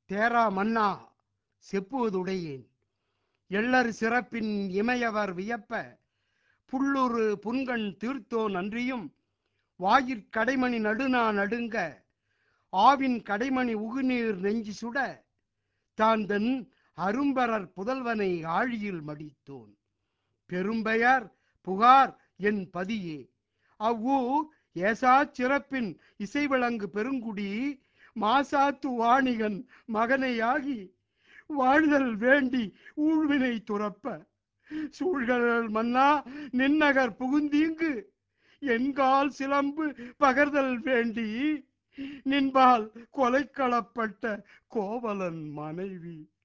தேரா மன்னா செப்புவதுடையேன் எள்ளர் சிறப்பின் இமையவர் வியப்ப புல்லுரு புன்கண் தீர்த்தோ நன்றியும் வாயிற் கடைமணி நடுநா நடுங்க ஆவின் கடைமணி உகுநீர் நெஞ்சு சுட தான் தன் அரும்பரர் புதல்வனை ஆழியில் மடித்தோன் பெரும்பெயர் புகார் என் பதியே அவ்வூர் ஏசாச் சிறப்பின் இசைவிளங்கு பெருங்குடி மாசாத்து வாணிகன் மகனையாகி வாழ்தல் வேண்டி ஊழ்வினை துறப்ப சூழ்கள் மன்னா நின்னகர் புகுந்தீங்கு என்கால் சிலம்பு பகர்தல் வேண்டி நின்பால் கொலைக்களப்பட்ட கோவலன் மனைவி